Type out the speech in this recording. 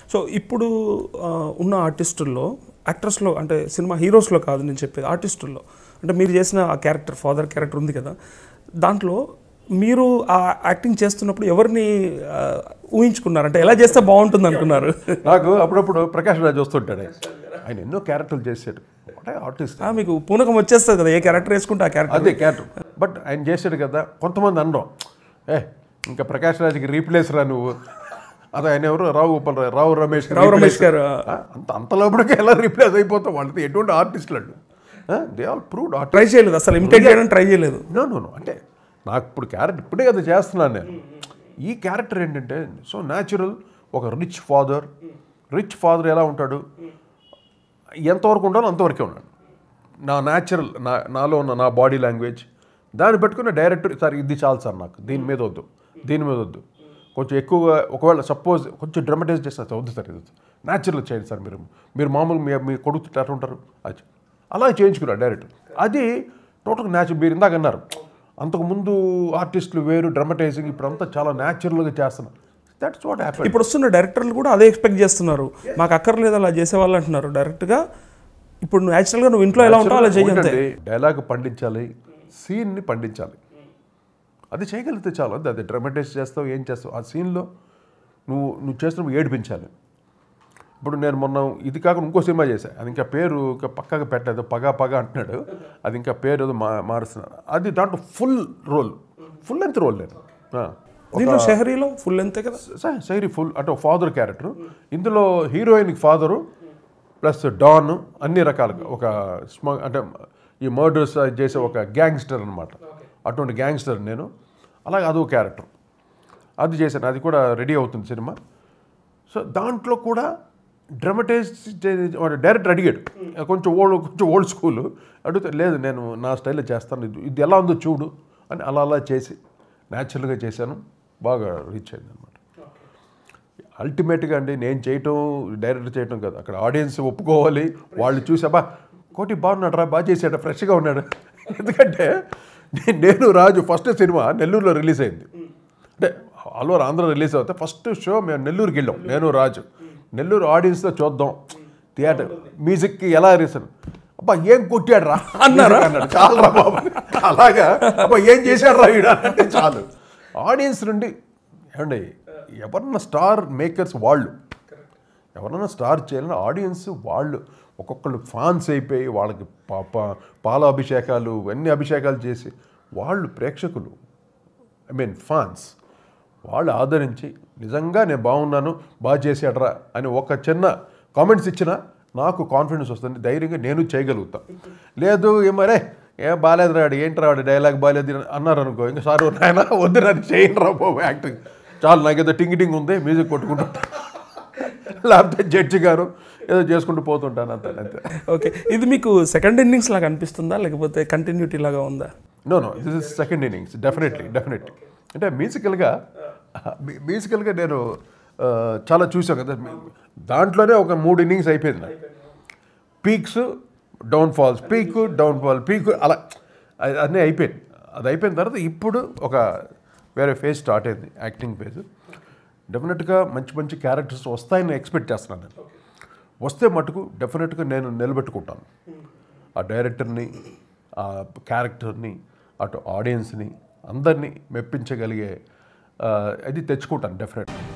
So ఇప్పుడు ఆ, ఉన్న ఆర్టిస్టుల్లో యాక్టర్స్లో అంటే సినిమా హీరోస్లో కాదు నేను చెప్పేది ఆర్టిస్టుల్లో అంటే మీరు చేసిన ఆ క్యారెక్టర్ ఫాదర్ క్యారెక్టర్ ఉంది కదా దాంట్లో మీరు ఆ యాక్టింగ్ చేస్తున్నప్పుడు ఎవరిని ఆ, ఊహించుకున్నారు అంటే ఎలా చేస్తే బాగుంటుంది అనుకున్నారు నాకు అప్పుడప్పుడు ప్రకాష్ రాజ్ వస్తుంటాడు ఆయన ఎన్నో క్యారెక్టర్లు చేశాడు అంటే ఆర్టిస్ట్ ఆ, మీకు పూనకం వచ్చేస్తుంది కదా ఏ క్యారెక్టర్ వేసుకుంటే ఆ క్యారెక్టర్ అదే క్యారెక్టర్ బట్ ఆయన చేశాడు కదా కొంతమంది అనడం ఏ ఇంకా ప్రకాష్ రాజ్కి రీప్లేస్ రా నువ్వు అదే ఆయన ఎవరు రావు గోపాల్ రావు రావు రమేష్ రావు రమేష్ గారు ఆ, అంత అంత లోపలికి ఎలా రీప్లేస్ అయిపోతాం వాళ్ళతో ఎటువంటి ఆర్టిస్టులు they all proved artist try చేయలేదు అసలు ఇమిటేట్ చేయడానికి ట్రై చేయలేదు నో నో నో అంటే నాకు ఇప్పుడు క్యారెక్టర్ ఇప్పుడే కదా చేస్తున్నాను నేను ఈ క్యారెక్టర్ ఏంటంటే సో న్యాచురల్ ఒక రిచ్ ఫాదర్ రిచ్ ఫాదర్ ఎలా ఉంటాడు ఎంతవరకు ఉండాలో అంతవరకే ఉన్నాడు నా న్యాచురల్ నా నాలో ఉన్న నా బాడీ లాంగ్వేజ్ దాన్ని పెట్టుకున్న డైరెక్టర్ సార్ ఇది చాలు సార్ నాకు దీని మీద వద్దు దీని మీద వద్దు కొంచెం ఎక్కువగా ఒకవేళ సపోజ్ కొంచెం డ్రమటైజ్ చేస్తే సార్ వద్దు సార్ ఇది న్యాచురల్ చేయండి సార్ మీరు మీరు మామూలు మీ మీ కొడుకు ఎట్లా ఉంటారు అది అలా చేయించుకున్నారు డైరెక్టర్ అది టోటల్ న్యాచురల్ మీరు ఇందాక అన్నారు అంతకుముందు ఆర్టిస్టులు వేరు డ్రమటైజింగ్ ఇప్పుడంతా చాలా న్యాచురల్గా చేస్తున్నారు దట్స్ వాట్ హ్యాపీ ఇప్పుడు వస్తున్న డైరెక్టర్లు కూడా అదే ఎక్స్పెక్ట్ చేస్తున్నారు మాకు అక్కర్లేదు అలా చేసేవాళ్ళు అంటున్నారు డైరెక్ట్గా ఇప్పుడు నువ్వు యాక్చువల్గా నువ్వు ఇంట్లో ఎలా ఉంటావు అలా చేయంతే డైలాగ్ పండించాలి సీన్ని పండించాలి అది చేయగలిగితే చాలు అది అది డ్రమటైజ్ చేస్తావు ఏం చేస్తావు ఆ సీన్లో నువ్వు నువ్వు చేస్తున్నప్పుడు ఏడిపించాలి ఇప్పుడు నేను మొన్న ఇది కాకుండా ఇంకో సినిమా చేశాను అది ఇంకా పేరు ఇంకా పక్కగా పెట్టలేదు పగా పగా అంటున్నాడు అది ఇంకా పేరు ఏదో మా మారుస్తున్నాడు అది దాంట్లో full role full length role నేను ఆ. దీంట్లో షహరీలో ఫుల్ ఎంతే కదా స- సైరి ఫుల్ అంటే ఫాదర్ క్యారెక్టర్ ఇందులో హీరోయిన్కి ఫాదరు ప్లస్ డాన్ అన్ని రకాలుగా ఒక స్మ అంటే ఈ మర్డర్స్ చేసే ఒక గ్యాంగ్స్టర్ అనమాట అటువంటి గ్యాంగ్స్టర్ నేను అలాగే అదో క్యారెక్టర్ అది చేశాను అది కూడా రెడీ అవుతుంది సినిమా సో దాంట్లో కూడా డ్రమటైజ్ డైరెక్టర్ అడిగాడు కొంచెం ఓల్డ్ కొంచెం ఓల్డ్ స్కూల్ అడిగితే లేదు నేను నా స్టైల్లో చేస్తాను ఇది ఇది ఎలా ఉందో చూడు అని అలా అలా చేసి న్యాచురల్గా చేశాను బాగా రీచ్ అయింది అనమాట అల్టిమేట్గా అండి నేను చేయటం డైరెక్ట్ చేయటం కాదు అక్కడ ఆడియన్స్ ఒప్పుకోవాలి వాళ్ళు చూసాబా కోటి బాగున్నాడు రా బాగా చేశాడు ఫ్రెష్గా ఉన్నాడు ఎందుకంటే నే- నేను రాజు ఫస్ట్ సినిమా నెల్లూరులో రిలీజ్ అయింది అంటే ఆల్ ఓవర్ ఆంధ్ర రిలీజ్ అవుతే ఫస్ట్ షో మేము నెల్లూరుకి వెళ్ళాం నేను రాజు నెల్లూరు ఆడియన్స్తో చూద్దాం థియేటర్ మ్యూజిక్కి ఎలా రీసన్ అబ్బా ఏం కొట్టాడు రా అన్నారు అన్నాడు చాలు రా బాబు అలాగా అబ్బా ఏం చేశాడు రా వీడు అంటే చాలు ఆడియన్స్ నుండి ఏమండి ఎవరన్నా స్టార్ మేకర్స్ వాళ్ళు ఎవరన్నా స్టార్ చేయాలని ఆడియన్స్ వాళ్ళు ఒక్కొక్కళ్ళు ఫాన్స్ అయిపోయి వాళ్ళకి పాప పాల అభిషేకాలు అన్ని అభిషేకాలు చేసి వాళ్ళు ప్రేక్షకులు ఐ మీన్ ఫాన్స్ వాళ్ళు ఆదరించి నిజంగా నేను బాగున్నాను బాగా చేసాడరా అని ఒక చిన్న కామెంట్స్ ఇచ్చినా నాకు కాన్ఫిడెన్స్ వస్తుంది ధైర్యంగా నేను చేయగలుగుతా లేదు ఏమరే ఏం బాగాలేదు రాడు ఏంటి రాడు డైలాగ్ బాగాలేదు అని అన్నారు అనుకో ఇంకా సార్ నాయన వద్దు నన్ను చేయండి రా బాబు యాక్టింగ్ చాలు నాకేదో టింగ్ టింగ్ ఉంది మ్యూజిక్ కొట్టుకుంటూ లేకపోతే జడ్జి గారు ఏదో చేసుకుంటూ పోతుంటాను అంతే అంతే ఓకే ఇది మీకు సెకండ్ ఇన్నింగ్స్ లాగా అనిపిస్తుందా లేకపోతే కంటిన్యూటీ లాగా ఉందా no no this is second innings definitely definitely అంటే మ్యూజికల్గా మ్యూజికల్గా నేను ఆ, చాలా చూసాను కదా దాంట్లోనే ఒక మూడు ఇన్నింగ్స్ అయిపోయింది నాకు peaks down falls peak down fall peak అలా అది- అన్నీ అయిపోయింది అది అయిపోయిన తర్వాత ఇప్పుడు ఒక వేరే ఫేజ్ స్టార్ట్ అయింది యాక్టింగ్ ఫేజ్ డెఫినెట్గా మంచి మంచి క్యారెక్టర్స్ వస్తాయని ఎక్స్పెక్ట్ చేస్తున్నాను నేను వస్తే మటుకు డెఫినెట్గా నేను నిలబెట్టుకుంటాను ఆ డైరెక్టర్ని ఆ క్యారెక్టర్ని అటు ఆడియన్స్ని అందరినీ మెప్పించగలిగే ఆ, అది తెచ్చుకుంటాను డెఫినెట్